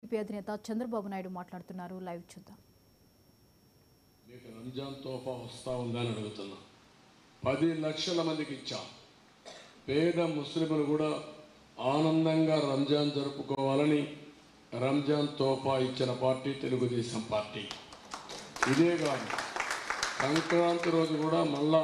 YCP అధినేత చంద్రబాబు నాయుడు మాట్లాడుతున్నారు live చూద్దాం మీకు రంజాన్ తోఫా వస్తా ఉందని అడుగుతున్నా పది లక్షల మందికి ఇచ్చాం పేద ముస్లింలు కూడా ఆనందంగా రంజాన్ జరుపుకోవాలని రంజాన్ తోఫా ఇచ్చిన పార్టీ తెలుగుదేశం పార్టీ ఇదే కాదు సంక్రాంతి రోజు కూడా మళ్ళా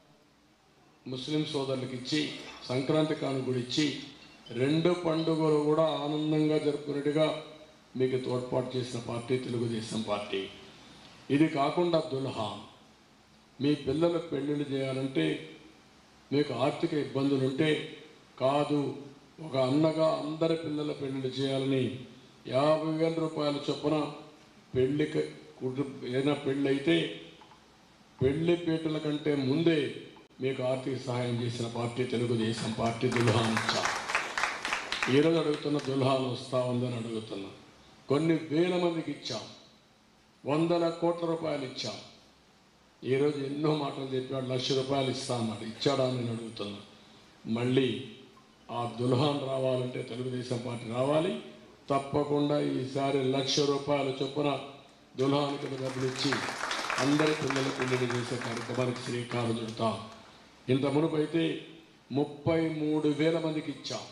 ముస్లిం సోదరులకు ఇచ్చి సంక్రాంతి కాను కూడా ఇచ్చి రెండు పండుగలు కూడా ఆనందంగా జరుపుకునేట్టుగా మీకు తోడ్పాటు చేసిన పార్టీ తెలుగుదేశం పార్టీ ఇది కాకుండా దుల్హా మీ పిల్లలకు పెళ్ళిళ్ళు చేయాలంటే మీకు ఆర్థిక ఇబ్బందులుంటే కాదు ఒక అన్నగా అందరి పిల్లల పెళ్ళిళ్ళు చేయాలని యాభై వేల రూపాయల చొప్పున పెళ్లికి కుటుంబ ఏదైనా పెళ్ళి అయితే పెళ్లి పీటల కంటే ముందే మీకు ఆర్థిక సహాయం చేసిన పార్టీ తెలుగుదేశం పార్టీ దుల్హాన్ ఇచ్చా ఈరోజు అడుగుతున్న దుల్హాన్ వస్తా ఉందని అడుగుతున్నా కొన్ని వేల మందికి ఇచ్చాం వందల కోట్ల రూపాయలు ఇచ్చాం ఈరోజు ఎన్నో మాటలు చెప్పాడు లక్ష రూపాయలు ఇస్తామన్నాడు ఇచ్చాడా అని నేను అడుగుతున్నా మళ్ళీ ఆ దుల్హాన్ రావాలంటే తెలుగుదేశం పార్టీ రావాలి తప్పకుండా ఈసారి లక్ష రూపాయల చొప్పున దుల్హాన్కి డబ్బులు ఇచ్చి అందరి పిల్లల పెళ్లిళ్ళు చేసే కార్యక్రమానికి శ్రీకారం చుడతాం ఇంత మునుపు అయితే ముప్పై మూడు వేల మందికి ఇచ్చాం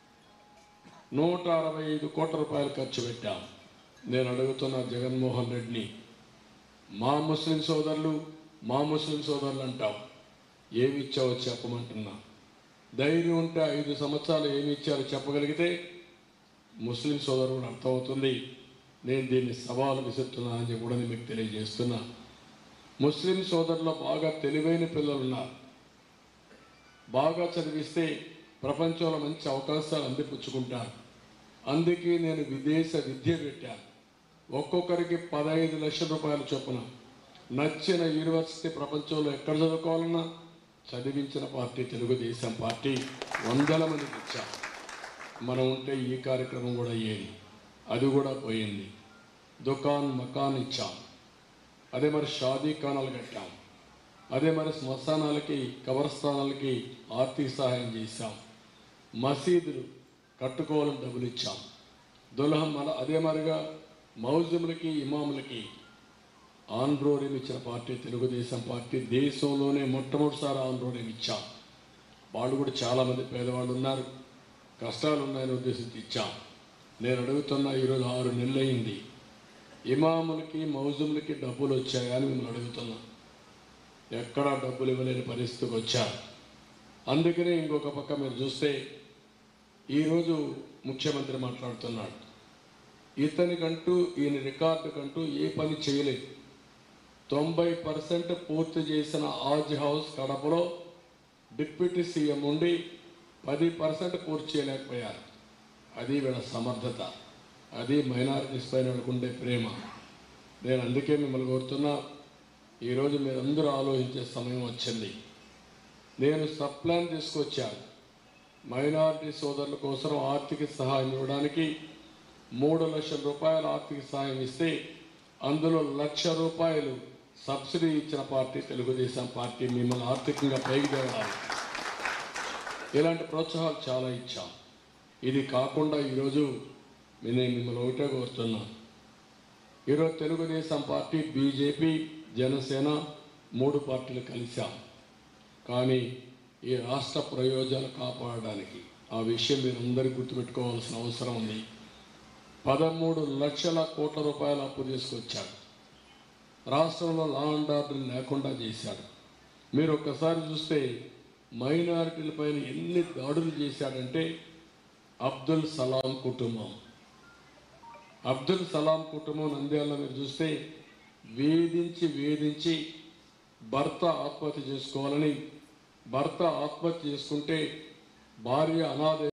నూట అరవై ఐదు కోట్ల రూపాయలు ఖర్చు పెట్టాం నేను అడుగుతున్న జగన్మోహన్ రెడ్డిని మా ముస్లిం సోదరులు మా ముస్లిం సోదరులు అంటాం ఏమి ఇచ్చావో చెప్పమంటున్నా ధైర్యం ఉంటే ఐదు సంవత్సరాలు ఏమి ఇచ్చారో చెప్పగలిగితే ముస్లిం సోదరుడు అర్థమవుతుంది నేను దీన్ని సవాలు విసురుతున్నానని చెప్పి కూడా నేను మీకు తెలియజేస్తున్నా ముస్లిం సోదరులు బాగా తెలివైన పిల్లలు ఉన్నారు బాగా చదివిస్తే ప్రపంచంలో మంచి అవకాశాలు అందిపుచ్చుకుంటారు అందుకే నేను విదేశ విద్య పెట్టాను ఒక్కొక్కరికి పదహైదు లక్షల రూపాయల చొప్పున నచ్చిన యూనివర్సిటీ ప్రపంచంలో ఎక్కడ చదువుకోవాలన్నా చదివించిన పార్టీ తెలుగుదేశం పార్టీ వందల మందికి ఇచ్చాం మనం ఉంటే ఈ కార్యక్రమం కూడా అయ్యేది అది కూడా పోయింది దుకాన్ మకాన్ ఇచ్చాం అదే మరి షాదీ ఖానాలు కట్టాం అదే మరి శ్మశానాలకి కబరస్థానాలకి ఆర్థిక సహాయం చేశాం మసీదులు కట్టుకోవాలని డబ్బులు ఇచ్చాం దుల్హం మన అదే మరిగా మౌజములకి ఇమాములకి ఆంధ్రోరియం ఇచ్చిన పార్టీ తెలుగుదేశం పార్టీ దేశంలోనే మొట్టమొదటిసారి ఆంధ్రోరియం ఇచ్చాం వాళ్ళు కూడా చాలామంది పేదవాళ్ళు ఉన్నారు కష్టాలు ఉన్నాయని ఉద్దేశించి ఇచ్చాం నేను అడుగుతున్నా ఈరోజు ఆరు నెలలు అయింది ఇమాములకి మౌజుములకి డబ్బులు వచ్చాయని మిమ్మల్ని అడుగుతున్నా ఎక్కడా డబ్బులు ఇవ్వలేని పరిస్థితికి వచ్చారు అందుకనే ఇంకొక పక్క మీరు చూస్తే ఈరోజు ముఖ్యమంత్రి మాట్లాడుతున్నాడు ఇతనికంటూ ఈయన రికార్డుకంటూ ఏ పని చేయలేదు తొంభై పర్సెంట్ పూర్తి చేసిన ఆజ్ హౌస్ కడపలో డిప్యూటీ సీఎం ఉండి పది పర్సెంట్ పూర్తి చేయలేకపోయారు అది వీళ్ళ సమర్థత అది మైనారిటీస్ పైన వీళ్ళకుండే ప్రేమ నేను అందుకే మిమ్మల్ని కోరుతున్నా ఈరోజు మీరందరూ ఆలోచించే సమయం వచ్చింది నేను సప్లాన్ తీసుకొచ్చాను మైనారిటీ సోదరుల కోసం ఆర్థిక సహాయం ఇవ్వడానికి మూడు లక్షల రూపాయల ఆర్థిక సహాయం ఇస్తే అందులో లక్ష రూపాయలు సబ్సిడీ ఇచ్చిన పార్టీ తెలుగుదేశం పార్టీ మిమ్మల్ని ఆర్థికంగా పైకి తేవాలి ఇలాంటి ప్రోత్సాహాలు చాలా ఇచ్చాం ఇది కాకుండా ఈరోజు నేను మిమ్మల్ని ఒకటే కోరుతున్నా ఈరోజు తెలుగుదేశం పార్టీ బీజేపీ జనసేన మూడు పార్టీలు కలిశాం కానీ ఈ రాష్ట్ర ప్రయోజనాలు కాపాడడానికి ఆ విషయం మీరు అందరికీ గుర్తుపెట్టుకోవాల్సిన అవసరం ఉంది పదమూడు లక్షల కోట్ల రూపాయల అప్పు తీసుకొచ్చాడు రాష్ట్రంలో లా అండ్ ఆర్డర్ లేకుండా చేశాడు మీరు ఒక్కసారి చూస్తే మైనారిటీల పైన ఎన్ని దాడులు చేశాడంటే అబ్దుల్ సలాం కుటుంబం అబ్దుల్ సలాం కుటుంబం నంద్యాలలో మీరు చూస్తే వేధించి వేధించి భర్త ఆత్మహత్య చేసుకోవాలని భర్త ఆత్మహత్య చేసుకుంటే భార్య అనాథ